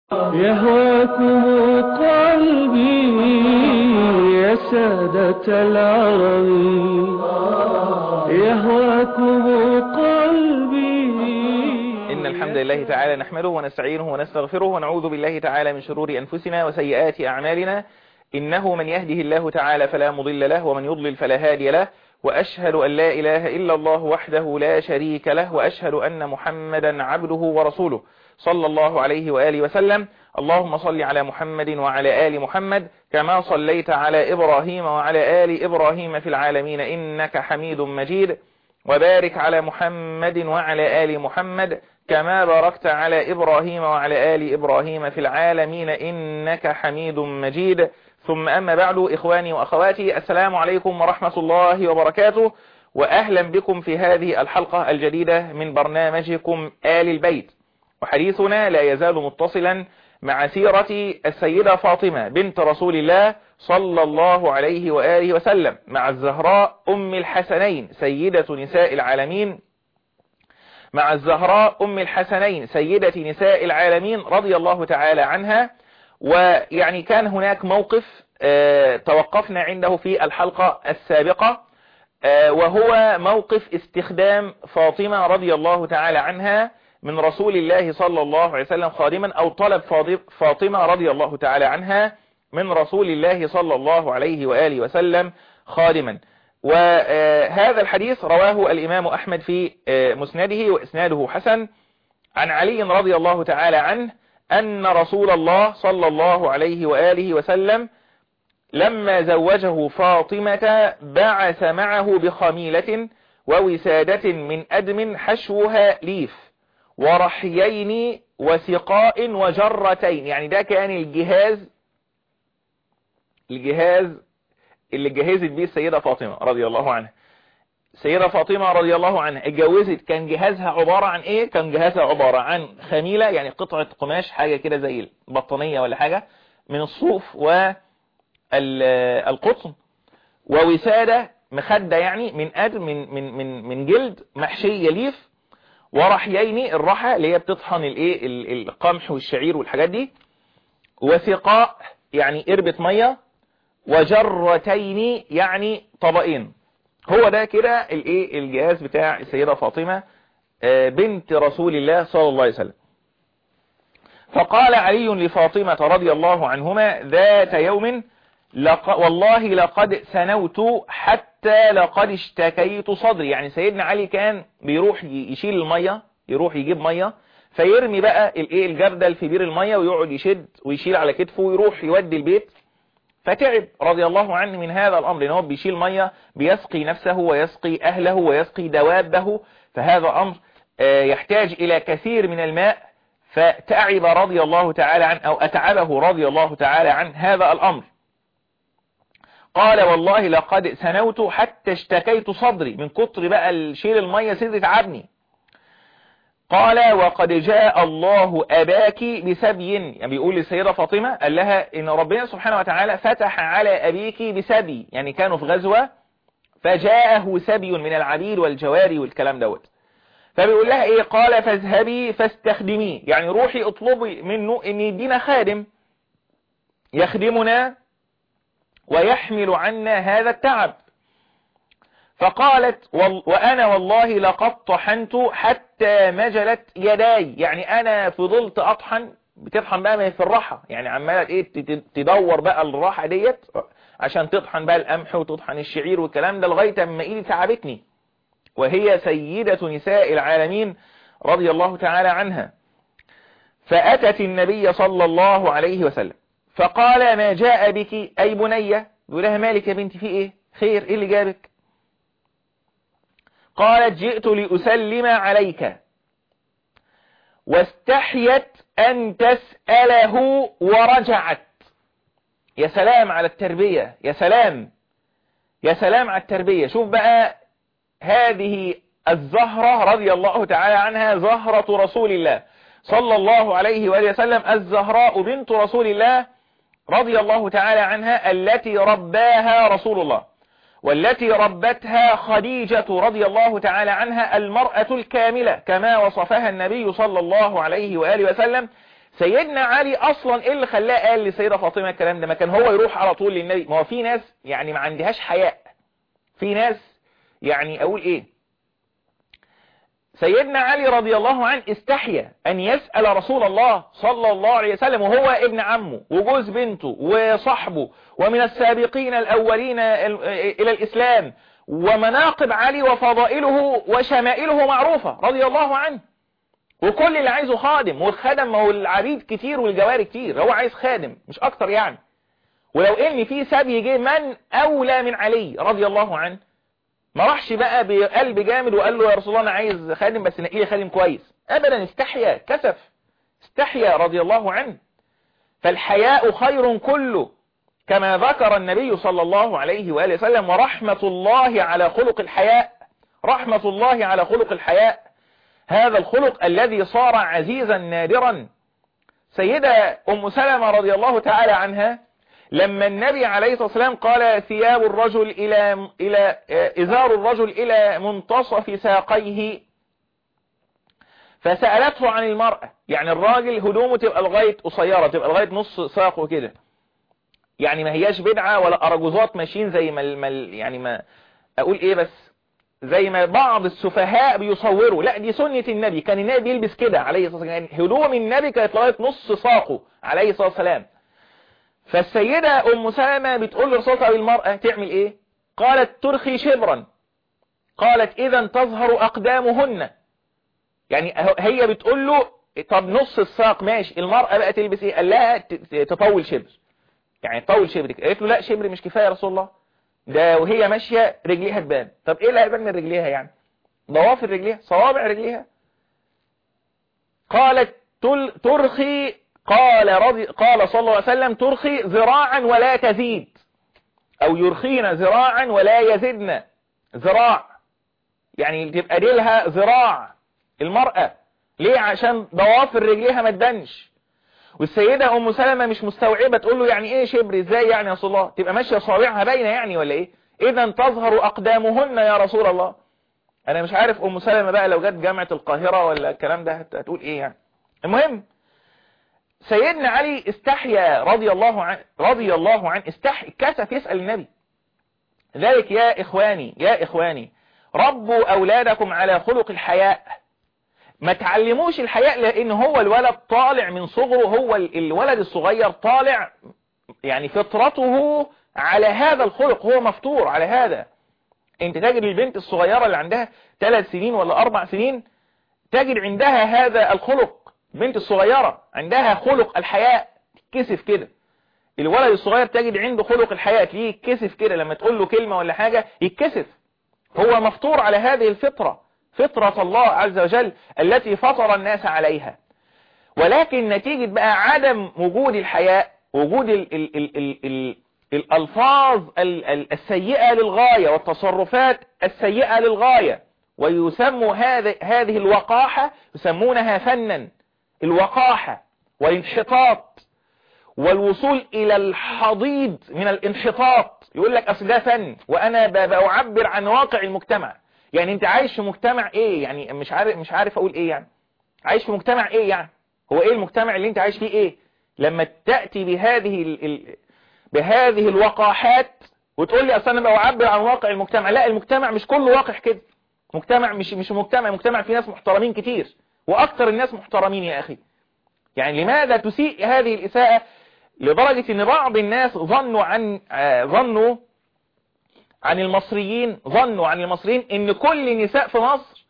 يهواكم قلبي يا سادة العرب يهواكم قلبي إن الحمد لله تعالى نحمده ونستعينه ونستغفره ونعوذ بالله تعالى من شرور أنفسنا وسيئات أعمالنا إنه من يهده الله تعالى فلا مضل له ومن يضلل فلا هادي له وأشهد أن لا إله إلا الله وحده لا شريك له وأشهد أن محمدا عبده ورسوله صلى الله عليه وآله وسلم اللهم صل على محمد وعلى آل محمد كما صليت على إبراهيم وعلى آل إبراهيم في العالمين إنك حميد مجيد وبارك على محمد وعلى آل محمد كما باركت على إبراهيم وعلى آل إبراهيم في العالمين إنك حميد مجيد ثم أما بعد إخواني وأخواتي السلام عليكم ورحمة الله وبركاته وأهلا بكم في هذه الحلقة الجديدة من برنامجكم آل البيت وحديثنا لا يزال متصلا مع سيرة السيدة فاطمة بنت رسول الله صلى الله عليه وآله وسلم مع الزهراء أم الحسنين سيدة نساء العالمين مع الزهراء أم الحسنين سيدة نساء العالمين رضي الله تعالى عنها ويعني كان هناك موقف اه توقفنا عنده في الحلقة السابقة اه وهو موقف استخدام فاطمة رضي الله تعالى عنها من رسول الله صلى الله عليه وسلم خادما أو طلب فاطمة رضي الله تعالى عنها من رسول الله صلى الله عليه وآله وسلم خادما وهذا الحديث رواه الإمام أحمد في مسنده وإسناده حسن عن علي رضي الله تعالى عنه أن رسول الله صلى الله عليه وآله وسلم لما زوجه فاطمة بعث معه بخميلة ووسادة من أدم حشوها ليف ورحيين وسقاء وجرتين يعني ده كان الجهاز الجهاز اللي جهزت بيه السيدة فاطمة رضي الله عنها السيدة فاطمة رضي الله عنها اتجوزت كان جهازها عبارة عن ايه كان جهازها عبارة عن خميلة يعني قطعة قماش حاجة كده زي البطانية ولا حاجة من الصوف والقطن ووسادة مخدة يعني من أدم من من من من جلد محشية ليف ورحيين الرحى اللي هي بتطحن الايه القمح والشعير والحاجات دي وثقاء يعني قربة مية وجرتين يعني طبقين هو ده كده الايه الجهاز بتاع السيدة فاطمة بنت رسول الله صلى الله عليه وسلم فقال علي لفاطمة رضي الله عنهما ذات يوم لق والله لقد سنوت حتى لقد اشتكيت صدري يعني سيدنا علي كان بيروح يشيل المية يروح يجيب مية فيرمي بقى الايه الجردل في بير المية ويقعد يشد ويشيل على كتفه ويروح يودي البيت فتعب رضي الله عنه من هذا الأمر لأنه بيشيل مية بيسقي نفسه ويسقي أهله ويسقي دوابه فهذا أمر يحتاج إلى كثير من الماء فتعب رضي الله تعالى عنه أو أتعبه رضي الله تعالى عن هذا الأمر قال والله لقد سنوت حتى اشتكيت صدري من كتر بقى الشيل المية صدري تعبني قال وقد جاء الله أباك بسبي يعني بيقول للسيدة فاطمة قال لها إن ربنا سبحانه وتعالى فتح على أبيك بسبي يعني كانوا في غزوة فجاءه سبي من العبيد والجواري والكلام دوت فبيقول لها إيه قال فاذهبي فاستخدميه يعني روحي اطلبي منه إن يدينا خادم يخدمنا ويحمل عنا هذا التعب فقالت وأنا والله لقد طحنت حتى مجلت يداي يعني أنا فضلت أطحن بتطحن بقى في الراحة يعني عمالة إيه تدور بقى الراحة ديت عشان تطحن بقى القمح وتطحن الشعير والكلام ده لغاية أما إيدي تعبتني وهي سيدة نساء العالمين رضي الله تعالى عنها فأتت النبي صلى الله عليه وسلم فقال ما جاء بك أي بنية يقول لها مالك يا بنتي في إيه خير إيه اللي جابك قالت جئت لأسلم عليك واستحيت أن تسأله ورجعت يا سلام على التربية يا سلام يا سلام على التربية شوف بقى هذه الزهرة رضي الله تعالى عنها زهرة رسول الله صلى الله عليه وآله وسلم الزهراء بنت رسول الله رضي الله تعالى عنها التي رباها رسول الله والتي ربتها خديجة رضي الله تعالى عنها المرأة الكاملة كما وصفها النبي صلى الله عليه وآله وسلم سيدنا علي اصلا ايه اللي خلاه قال لسيدة فاطمة الكلام ده ما كان هو يروح على طول للنبي ما هو في ناس يعني ما عندهاش حياء في ناس يعني اقول ايه سيدنا علي رضي الله عنه استحيا ان يسأل رسول الله صلى الله عليه وسلم وهو ابن عمه وجوز بنته وصحبه ومن السابقين الاولين الى الاسلام ومناقب علي وفضائله وشمائله معروفة رضي الله عنه وكل اللي عايزه خادم والخدم ما هو العبيد كتير والجواري كتير هو عايز خادم مش اكتر يعني ولو ان في سبي جه من اولى من علي رضي الله عنه ما راحش بقى بقلب جامد وقال له يا رسول الله انا عايز خادم بس نقي لي خادم كويس ابدا استحيا كسف استحيا رضي الله عنه فالحياء خير كله كما ذكر النبي صلى الله عليه وآله وسلم ورحمة الله على خلق الحياء رحمة الله على خلق الحياء هذا الخلق الذي صار عزيزا نادرا سيدة أم سلمة رضي الله تعالى عنها لما النبي عليه الصلاة والسلام قال ثياب الرجل إلى إلى إزار الرجل إلى منتصف ساقيه فسألته عن المرأة يعني الراجل هدومه تبقى لغاية قصيرة تبقى لغاية نص ساقه كده يعني ما هياش بدعة ولا أرجوزات ماشيين زي ما يعني ما أقول إيه بس زي ما بعض السفهاء بيصوروا لا دي سنة النبي كان النبي بيلبس كده عليه الصلاة والسلام يعني هدوم النبي كانت لغاية نص ساقه عليه الصلاة والسلام فالسيدة أم سلمة بتقول لرسول الله المرأة تعمل إيه قالت ترخي شبرا قالت إذا تظهر أقدامهن يعني هي بتقول له طب نص الساق ماشي المرأة بقى تلبس إيه قال لها تطول شبر يعني تطول شبر قالت له لا شبر مش كفاية يا رسول الله ده وهي ماشية رجليها تبان طب ايه اللي هيبان من رجليها يعني ضوافر رجليها صوابع رجليها قالت ترخي قال رضي قال صلى الله عليه وسلم ترخي ذراعا ولا تزيد او يرخين ذراعا ولا يزدن ذراع يعني تبقى ديلها ذراع المرأة ليه عشان ضوافر رجليها ما تبانش والسيدة ام سلمة مش مستوعبة تقول له يعني ايه شبر ازاي يعني يا رسول الله تبقى ماشية صابعها باينة يعني ولا ايه اذا تظهر اقدامهن يا رسول الله انا مش عارف ام سلمة بقى لو جت جامعة القاهرة ولا الكلام ده هتقول ايه يعني المهم سيدنا علي استحيا رضي الله عنه رضي الله عنه استحي كسف يسأل النبي ذلك يا إخواني يا إخواني ربوا أولادكم على خلق الحياء ما تعلموش الحياء لأن هو الولد طالع من صغره هو الولد الصغير طالع يعني فطرته على هذا الخلق هو مفطور على هذا انت تجد البنت الصغيرة اللي عندها ثلاث سنين ولا أربع سنين تجد عندها هذا الخلق بنت الصغيرة عندها خلق الحياء كسف كده الولد الصغير تجد عنده خلق الحياء تلاقيه يتكسف كده لما تقول له كلمة ولا حاجة يتكسف هو مفطور على هذه الفطرة فطرة الله عز وجل التي فطر الناس عليها ولكن نتيجة بقى عدم وجود الحياء وجود ال ال ال ال ال الألفاظ السيئة للغاية والتصرفات السيئة للغاية ويسموا هذه هذه الوقاحة يسمونها فنا الوقاحة والانحطاط والوصول إلى الحضيض من الانحطاط يقول لك أصل ده فن وأنا بعبر عن واقع المجتمع يعني أنت عايش في مجتمع إيه يعني مش عارف مش عارف أقول إيه يعني عايش في مجتمع إيه يعني هو إيه المجتمع اللي أنت عايش فيه إيه لما تأتي بهذه ال... ال... بهذه الوقاحات وتقول لي أصل أنا بعبر عن واقع المجتمع لا المجتمع مش كله واقع كده مجتمع مش مش مجتمع مجتمع فيه ناس محترمين كتير واكثر الناس محترمين يا اخي يعني لماذا تسيء هذه الاساءة لدرجة ان بعض الناس ظنوا عن آه ظنوا عن المصريين ظنوا عن المصريين ان كل نساء في مصر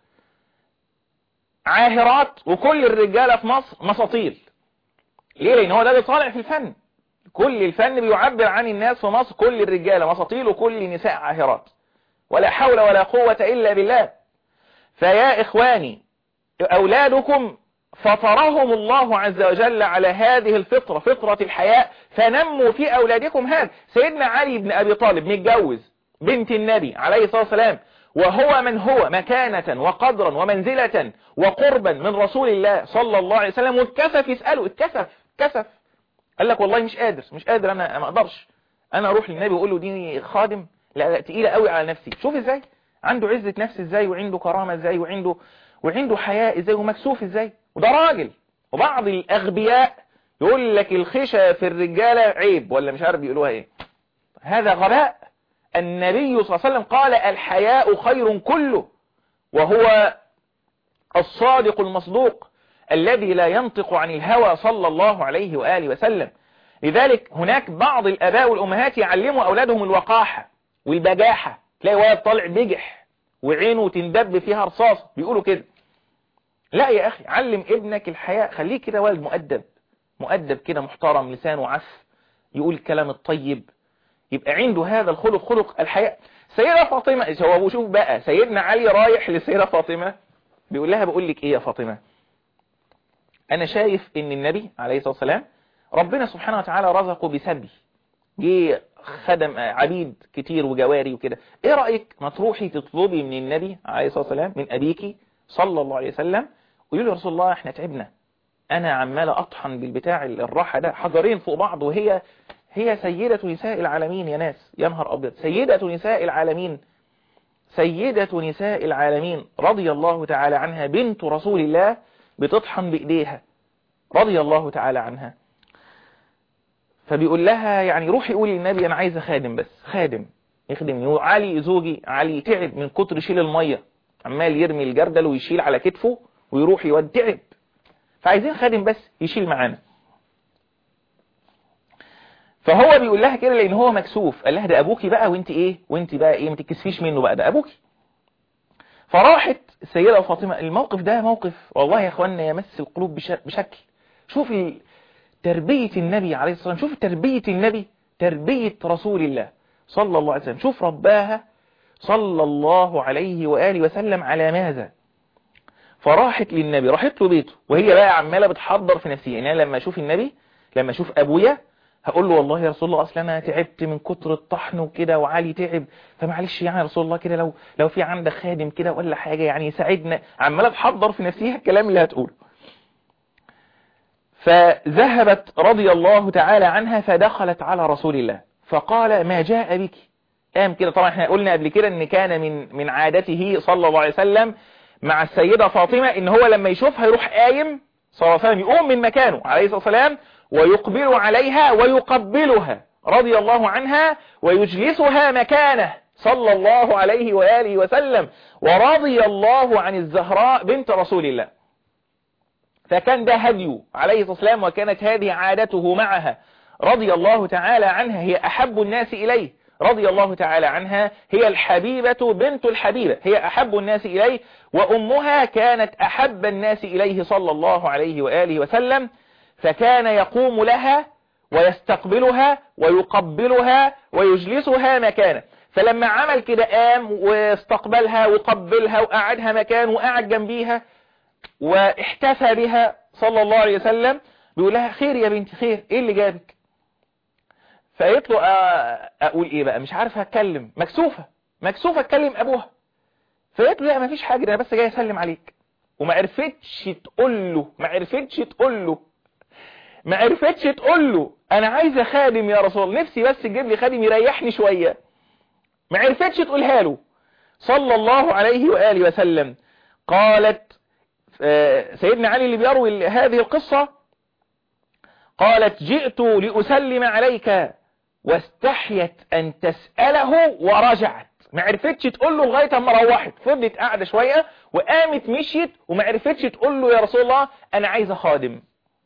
عاهرات وكل الرجالة في مصر مساطيل ليه لان هو ده اللي طالع في الفن كل الفن بيعبر عن الناس في مصر كل الرجالة مساطيل وكل نساء عاهرات ولا حول ولا قوة إلا بالله فيا إخواني أولادكم فطرهم الله عز وجل على هذه الفطرة فطرة الحياء فنموا في أولادكم هذا سيدنا علي بن أبي طالب متجوز بنت النبي عليه الصلاة والسلام وهو من هو مكانة وقدرا ومنزلة وقربا من رسول الله صلى الله عليه وسلم واتكسف يسأله اتكسف كسف قال لك والله مش قادر مش قادر أنا ما أقدرش أنا أروح للنبي وأقول له دي خادم لا لا تقيلة قوي على نفسي شوف ازاي عنده عزة نفس ازاي وعنده كرامة ازاي وعنده وعنده حياء ازاي ومكسوف ازاي وده راجل وبعض الأغبياء يقول لك الخشة في الرجالة عيب ولا مش عارف بيقولوها ايه هذا غباء النبي صلى الله عليه وسلم قال الحياء خير كله وهو الصادق المصدوق الذي لا ينطق عن الهوى صلى الله عليه وآله وسلم لذلك هناك بعض الأباء والأمهات يعلموا أولادهم الوقاحة والبجاحة تلاقي ولد طالع بجح وعينه تندب فيها رصاص بيقولوا كده لا يا أخي علم ابنك الحياء خليه كده ولد مؤدب مؤدب كده محترم لسانه عف يقول الكلام الطيب يبقى عنده هذا الخلق خلق الحياء سيدة فاطمة هو شوف بقى سيدنا علي رايح لسيدة فاطمة بيقول لها بقول لك ايه يا فاطمة انا شايف ان النبي عليه الصلاة والسلام ربنا سبحانه وتعالى رزقه بسبي جه خدم عبيد كتير وجواري وكده ايه رأيك ما تروحي تطلبي من النبي عليه الصلاة والسلام من ابيكي صلى الله عليه وسلم ويقول له يا رسول الله احنا تعبنا انا عمالة اطحن بالبتاع الراحة ده حجرين فوق بعض وهي هي سيدة نساء العالمين يا ناس يا نهار ابيض سيدة نساء العالمين سيدة نساء العالمين رضي الله تعالى عنها بنت رسول الله بتطحن بإيديها رضي الله تعالى عنها فبيقول لها يعني روحي قولي للنبي أنا عايزة خادم بس خادم يخدمني علي زوجي علي تعب من كتر يشيل المية عمال يرمي الجردل ويشيل على كتفه ويروح يود تعب فعايزين خادم بس يشيل معانا فهو بيقول لها كده لان هو مكسوف قال لها ده ابوكي بقى وانت ايه وانت بقى ايه ما تتكسفيش منه بقى ده ابوكي فراحت السيدة فاطمة الموقف ده موقف والله يا اخوانا يمس القلوب بشكل شوف تربية النبي عليه الصلاة والسلام شوف تربية النبي تربية رسول الله صلى الله عليه وسلم شوف رباها صلى الله عليه وآله وسلم على ماذا فراحت للنبي راحت له بيته وهي بقى عمالة بتحضر في نفسها يعني أنا لما أشوف النبي لما أشوف أبويا هقول له والله يا رسول الله اصل انا تعبت من كتر الطحن وكده وعلي تعب فمعلش يعني يا رسول الله كده لو لو في عندك خادم كده ولا حاجه يعني يساعدنا عماله تحضر في نفسها الكلام اللي هتقوله فذهبت رضي الله تعالى عنها فدخلت على رسول الله فقال ما جاء بك قام كده طبعا احنا قلنا قبل كده ان كان من من عادته صلى الله عليه وسلم مع السيدة فاطمة ان هو لما يشوفها يروح قايم صلى الله عليه وسلم يقوم من مكانه عليه الصلاة والسلام ويقبل عليها ويقبلها رضي الله عنها ويجلسها مكانه صلى الله عليه وآله وسلم ورضي الله عن الزهراء بنت رسول الله فكان ده هديه عليه الصلاة والسلام وكانت هذه عادته معها رضي الله تعالى عنها هي أحب الناس إليه رضي الله تعالى عنها هي الحبيبة بنت الحبيبة هي أحب الناس إليه وأمها كانت أحب الناس إليه صلى الله عليه وآله وسلم فكان يقوم لها ويستقبلها ويقبلها ويجلسها مكانه فلما عمل كده قام واستقبلها وقبلها وقعدها مكان وقعد جنبيها واحتفى بها صلى الله عليه وسلم بيقول لها خير يا بنتي خير ايه اللي جابك فقالت له اقول ايه بقى مش عارفه اتكلم مكسوفه مكسوفه اتكلم ابوها فقالت له لا ما فيش حاجه انا بس جاي اسلم عليك وما عرفتش تقول له ما عرفتش تقول له ما عرفتش تقول له انا عايزه خادم يا رسول الله نفسي بس تجيب لي خادم يريحني شويه ما عرفتش تقولها له صلى الله عليه واله وسلم قالت سيدنا علي اللي بيروي هذه القصة قالت جئت لأسلم عليك واستحيت أن تسأله ورجعت ما عرفتش تقول له لغاية ما روحت فضلت قاعدة شوية وقامت مشيت وما عرفتش تقول له يا رسول الله أنا عايزة خادم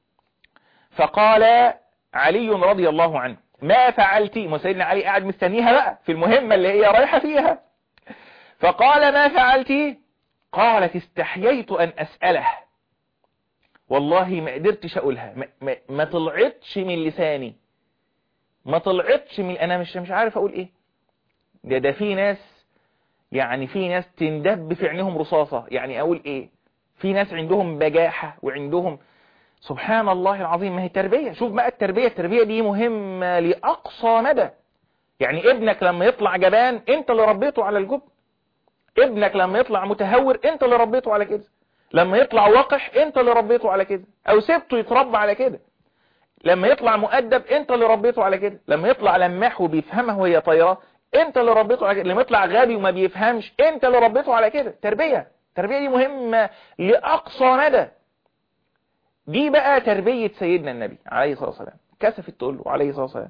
فقال علي رضي الله عنه ما فعلت ما سيدنا علي قاعد مستنيها بقى في المهمة اللي هي رايحة فيها فقال ما فعلت قالت استحييت أن أسأله والله ما قدرتش أقولها ما, ما, ما طلعتش من لساني ما طلعتش من أنا مش مش عارف أقول إيه ده ده في ناس يعني في ناس تندب في عينهم رصاصة يعني أقول إيه في ناس عندهم بجاحة وعندهم سبحان الله العظيم ما هي التربية شوف بقى التربية التربية دي مهمة لأقصى مدى يعني ابنك لما يطلع جبان انت اللي ربيته على الجبن ابنك لما يطلع متهور انت اللي ربيته على كده لما يطلع وقح انت اللي ربيته على كده او سبته يتربى على كده لما يطلع مؤدب انت اللي ربيته على كده لما يطلع لماح وبيفهمها وهي طايره انت اللي ربيته على كده لما يطلع غبي وما بيفهمش انت اللي ربيته على كده تربية التربية دي مهمة لأقصى مدى دي بقى تربية سيدنا النبي عليه الصلاة والسلام كسفت تقول له عليه الصلاة والسلام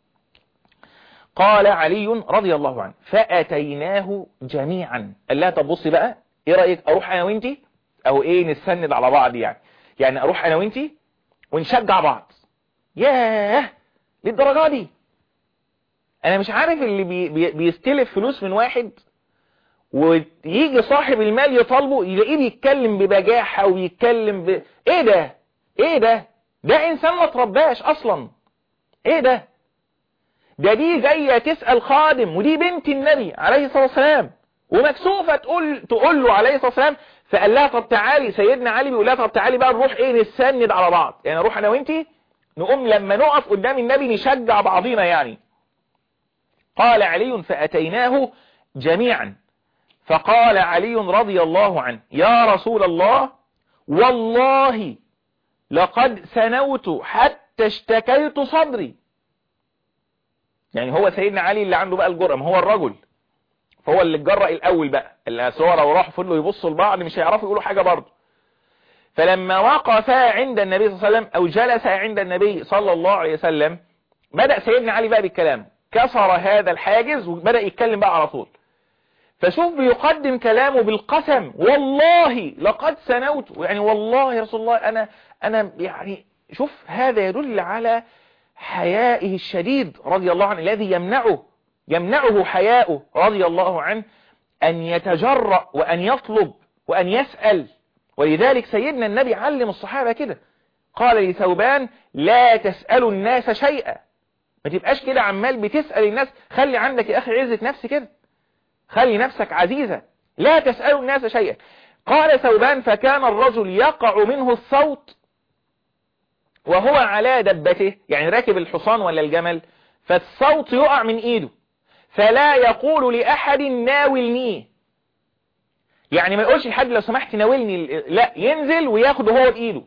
قال علي رضي الله عنه فأتيناه جميعا قال لها طب بصي بقى ايه رأيك اروح انا وانتي او ايه نستند على بعض يعني يعني اروح انا وانتي ونشجع بعض ياه للدرجة دي انا مش عارف اللي بي بي بيستلف فلوس من واحد ويجي صاحب المال يطالبه يلاقيه بيتكلم ببجاحة ويتكلم ب... ايه ده ايه ده ده انسان ما ترباش اصلا ايه ده ده دي جاية تسأل خادم ودي بنت النبي عليه الصلاة والسلام ومكسوفة تقول تقول له عليه الصلاة والسلام فقال لها طب تعالي سيدنا علي بيقول لها طب تعالي بقى نروح ايه نسند على بعض يعني نروح انا وانتي نقوم لما نقف قدام النبي نشجع بعضينا يعني قال علي فأتيناه جميعا فقال علي رضي الله عنه يا رسول الله والله لقد سنوت حتى اشتكيت صدري يعني هو سيدنا علي اللي عنده بقى الجرأة هو الرجل فهو اللي اتجرأ الأول بقى اللي سوى لو راحوا فضلوا يبصوا لبعض مش هيعرفوا يقولوا حاجة برضه فلما وقف عند النبي صلى الله عليه وسلم أو جلس عند النبي صلى الله عليه وسلم بدأ سيدنا علي بقى بالكلام كسر هذا الحاجز وبدأ يتكلم بقى على طول فشوف بيقدم كلامه بالقسم والله لقد سنوت يعني والله يا رسول الله أنا أنا يعني شوف هذا يدل على حيائه الشديد رضي الله عنه الذي يمنعه يمنعه حياؤه رضي الله عنه أن يتجرأ وأن يطلب وأن يسأل ولذلك سيدنا النبي علم الصحابة كده قال لثوبان لا تسألوا الناس شيئا ما تبقاش كده عمال بتسأل الناس خلي عندك يا أخي عزة نفس كده خلي نفسك عزيزة لا تسألوا الناس شيئا قال ثوبان فكان الرجل يقع منه الصوت وهو على دبته يعني راكب الحصان ولا الجمل فالصوت يقع من ايده فلا يقول لأحد ناولني يعني ما يقولش لحد لو سمحت ناولني لا ينزل وياخد هو بإيده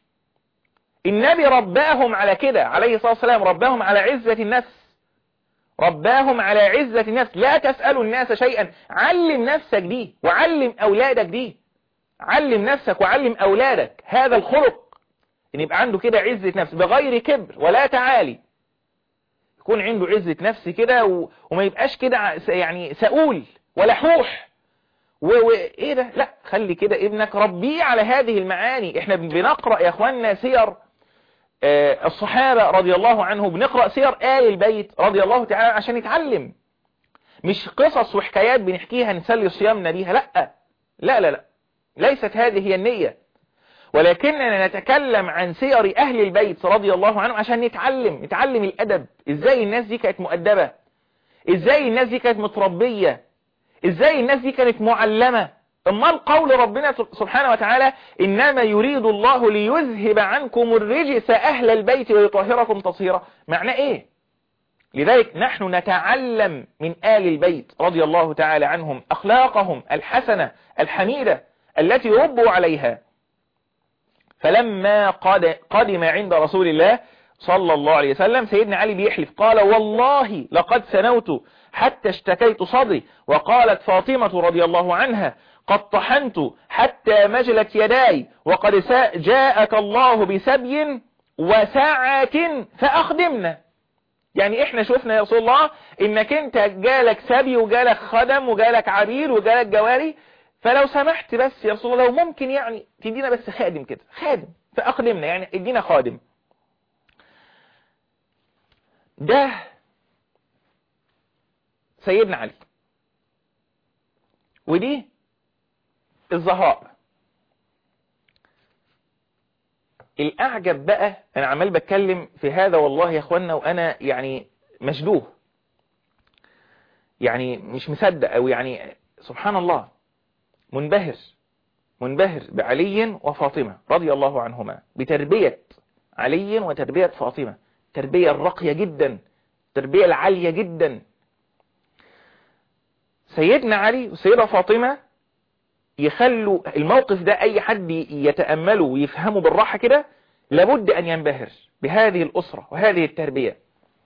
النبي رباهم على كده عليه الصلاة والسلام رباهم على عزة النفس رباهم على عزة النفس لا تسألوا الناس شيئا علم نفسك دي وعلم أولادك دي علم نفسك وعلم أولادك هذا الخلق ان يبقى عنده كده عزة نفس بغير كبر ولا تعالي يكون عنده عزة نفس كده و... وما يبقاش كده يعني سؤول ولا حوح وايه ده لا خلي كده ابنك ربيه على هذه المعاني احنا بنقرأ يا اخواننا سير آه الصحابة رضي الله عنهم بنقرأ سير آل البيت رضي الله تعالى عشان نتعلم مش قصص وحكايات بنحكيها نسلي صيامنا بيها لا لا لا لا ليست هذه هي النية ولكننا نتكلم عن سير أهل البيت رضي الله عنهم عشان نتعلم نتعلم الأدب إزاي الناس دي كانت مؤدبة إزاي الناس دي كانت متربية إزاي الناس دي كانت معلمة اما القول ربنا سبحانه وتعالى إنما يريد الله ليذهب عنكم الرجس أهل البيت ويطهركم تطهيرا معنى إيه لذلك نحن نتعلم من آل البيت رضي الله تعالى عنهم أخلاقهم الحسنة الحميدة التي ربوا عليها فلما قدم عند رسول الله صلى الله عليه وسلم سيدنا علي بيحلف قال والله لقد سنوت حتى اشتكيت صدري وقالت فاطمة رضي الله عنها قد طحنت حتى مجلت يداي وقد جاءك الله بسبي وساعة فأخدمنا يعني احنا شفنا يا رسول الله انك انت جالك سبي وجالك خدم وجالك عبير وجالك جواري فلو سمحت بس يا رسول الله لو ممكن يعني تدينا بس خادم كده خادم فأقدمنا يعني ادينا خادم ده سيدنا علي ودي الزهاء الأعجب بقى أنا عمال بتكلم في هذا والله يا أخوانا وأنا يعني مشدوه يعني مش مصدق أو يعني سبحان الله منبهر منبهر بعلي وفاطمة رضي الله عنهما بتربية علي وتربية فاطمة التربية الراقية جدا التربية العالية جدا سيدنا علي وسيدة فاطمة يخلوا الموقف ده أي حد يتأمله ويفهمه بالراحة كده لابد أن ينبهر بهذه الأسرة وهذه التربية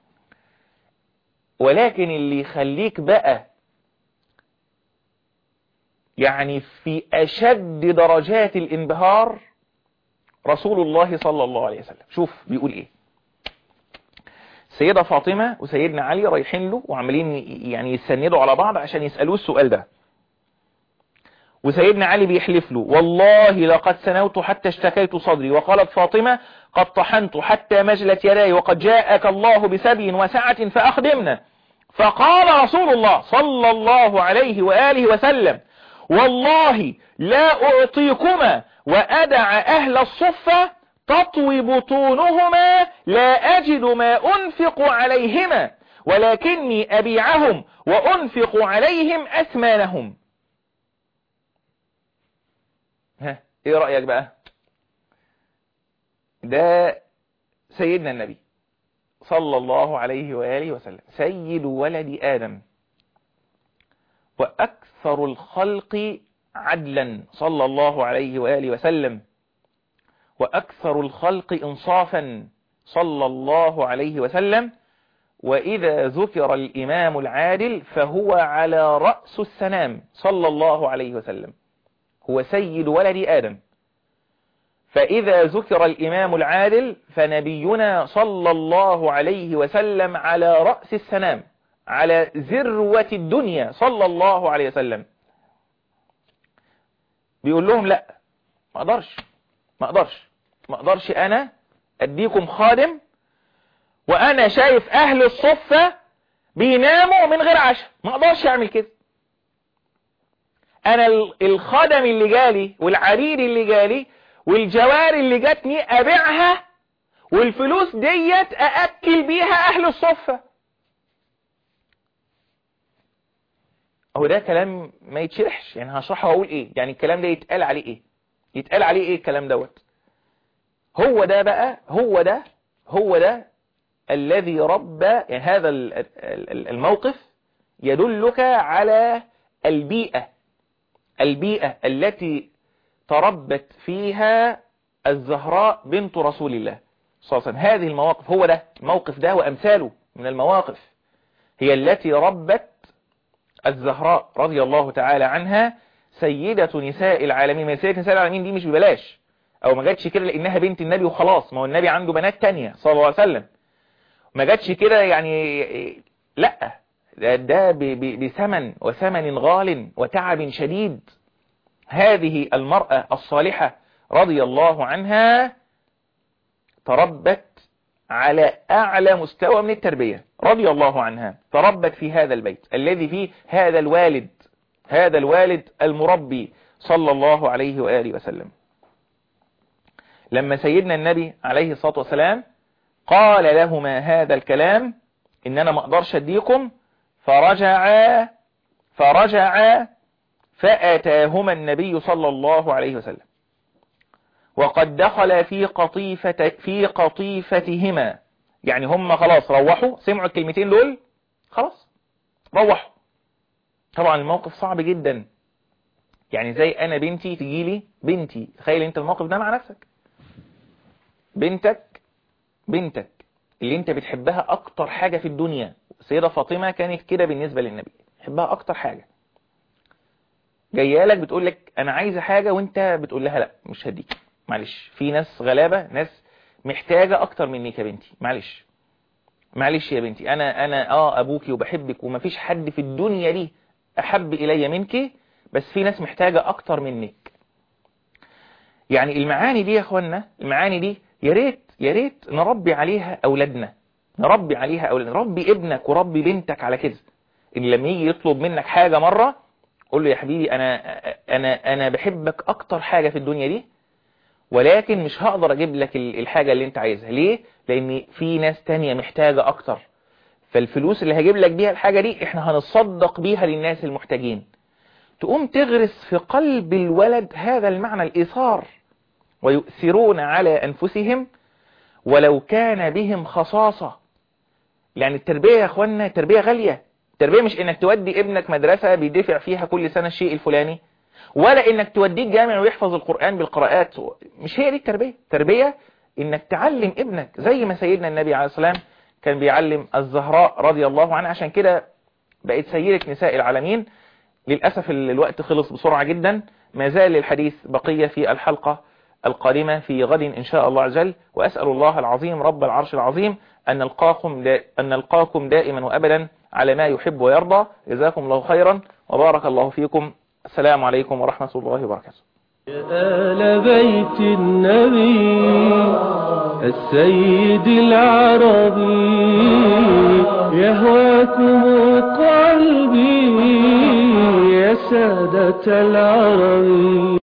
ولكن اللي يخليك بقى يعني في أشد درجات الانبهار رسول الله صلى الله عليه وسلم شوف بيقول ايه سيدة فاطمة وسيدنا علي رايحين له وعمالين يعني يسندوا على بعض عشان يسألوه السؤال ده وسيدنا علي بيحلف له والله لقد سنوت حتى اشتكيت صدري وقالت فاطمة قد طحنت حتى مجلت يداي وقد جاءك الله بسبي وسعة فأخدمنا فقال رسول الله صلى الله عليه وآله وسلم والله لا أعطيكما وأدع أهل الصفة تطوي بطونهما لا أجد ما أنفق عليهما ولكني أبيعهم وأنفق عليهم أثمانهم ها ايه رأيك بقى ده سيدنا النبي صلى الله عليه وآله وسلم سيد ولد آدم وأكثر الخلق عدلا صلى الله عليه وآله وسلم وأكثر الخلق إنصافا صلى الله عليه وسلم وإذا ذكر الإمام العادل فهو على رأس السنام صلى الله عليه وسلم هو سيد ولد آدم فإذا ذكر الإمام العادل فنبينا صلى الله عليه وسلم على رأس السنام على ذروة الدنيا صلى الله عليه وسلم بيقول لهم لا ما اقدرش ما اقدرش ما اقدرش انا اديكم خادم وانا شايف اهل الصفة بيناموا من غير عشاء ما اقدرش اعمل كده انا الخدم اللي جالي والعرير اللي جالي والجواري اللي جاتني ابيعها والفلوس ديت ااكل بيها اهل الصفة هو ده كلام ما يتشرحش يعني هشرحه واقول ايه يعني الكلام ده يتقال عليه ايه يتقال عليه ايه الكلام دوت هو ده بقى هو ده هو ده الذي ربى يعني هذا الموقف يدلك على البيئة البيئة التي تربت فيها الزهراء بنت رسول الله صلى الله عليه وسلم هذه المواقف هو ده الموقف ده وأمثاله من المواقف هي التي ربت الزهراء رضي الله تعالى عنها سيدة نساء العالمين من سيدة نساء العالمين دي مش ببلاش او ما جاتش كده لانها بنت النبي وخلاص ما هو النبي عنده بنات تانية صلى الله عليه وسلم ما جاتش كده يعني لا ده, ده بثمن وثمن غال وتعب شديد هذه المرأة الصالحة رضي الله عنها تربت على أعلى مستوى من التربية رضي الله عنها تربت في هذا البيت الذي فيه هذا الوالد هذا الوالد المربي صلى الله عليه وآله وسلم لما سيدنا النبي عليه الصلاة والسلام قال لهما هذا الكلام إن أنا ما أقدرش أديكم فرجعا فرجعا فأتاهما النبي صلى الله عليه وسلم وقد دخل في قطيفة في قطيفتهما يعني هم خلاص روحوا سمعوا الكلمتين دول خلاص روحوا طبعا الموقف صعب جدا يعني زي انا بنتي تجيلي بنتي تخيل انت الموقف ده مع نفسك بنتك بنتك اللي انت بتحبها اكتر حاجة في الدنيا سيدة فاطمة كانت كده بالنسبة للنبي بتحبها اكتر حاجة جايه لك بتقول لك انا عايزه حاجة وانت بتقول لها لا مش هديك معلش في ناس غلابة ناس محتاجة اكتر منك يا بنتي معلش معلش يا بنتي انا انا اه ابوكي وبحبك ومفيش حد في الدنيا دي احب الي منك بس في ناس محتاجة اكتر منك يعني المعاني دي يا اخوانا المعاني دي يا ريت يا ريت نربي عليها اولادنا نربي عليها اولادنا ربي ابنك وربي بنتك على كده ان لما يجي يطلب منك حاجة مرة قول له يا حبيبي انا انا انا بحبك اكتر حاجة في الدنيا دي ولكن مش هقدر اجيب لك الحاجة اللي انت عايزها ليه لان في ناس تانية محتاجة اكتر فالفلوس اللي هجيب لك بيها الحاجة دي احنا هنصدق بيها للناس المحتاجين تقوم تغرس في قلب الولد هذا المعنى الايثار ويؤثرون على انفسهم ولو كان بهم خصاصة يعني التربية يا اخوانا تربية غالية التربية مش انك تودي ابنك مدرسة بيدفع فيها كل سنة الشيء الفلاني ولا انك توديه جامع ويحفظ القرآن بالقراءات مش هي دي التربية التربية انك تعلم ابنك زي ما سيدنا النبي عليه السلام كان بيعلم الزهراء رضي الله عنها عشان كده بقت سيدة نساء العالمين للأسف الوقت خلص بسرعة جدا ما زال الحديث بقية في الحلقة القادمة في غد إن شاء الله عز وجل وأسأل الله العظيم رب العرش العظيم أن نلقاكم, دا أن نلقاكم دائما وأبدا على ما يحب ويرضى جزاكم الله خيرا وبارك الله فيكم السلام عليكم ورحمة الله وبركاته يا آل بيت النبي السيد العربي يهواكم قلبي يا سادة العربي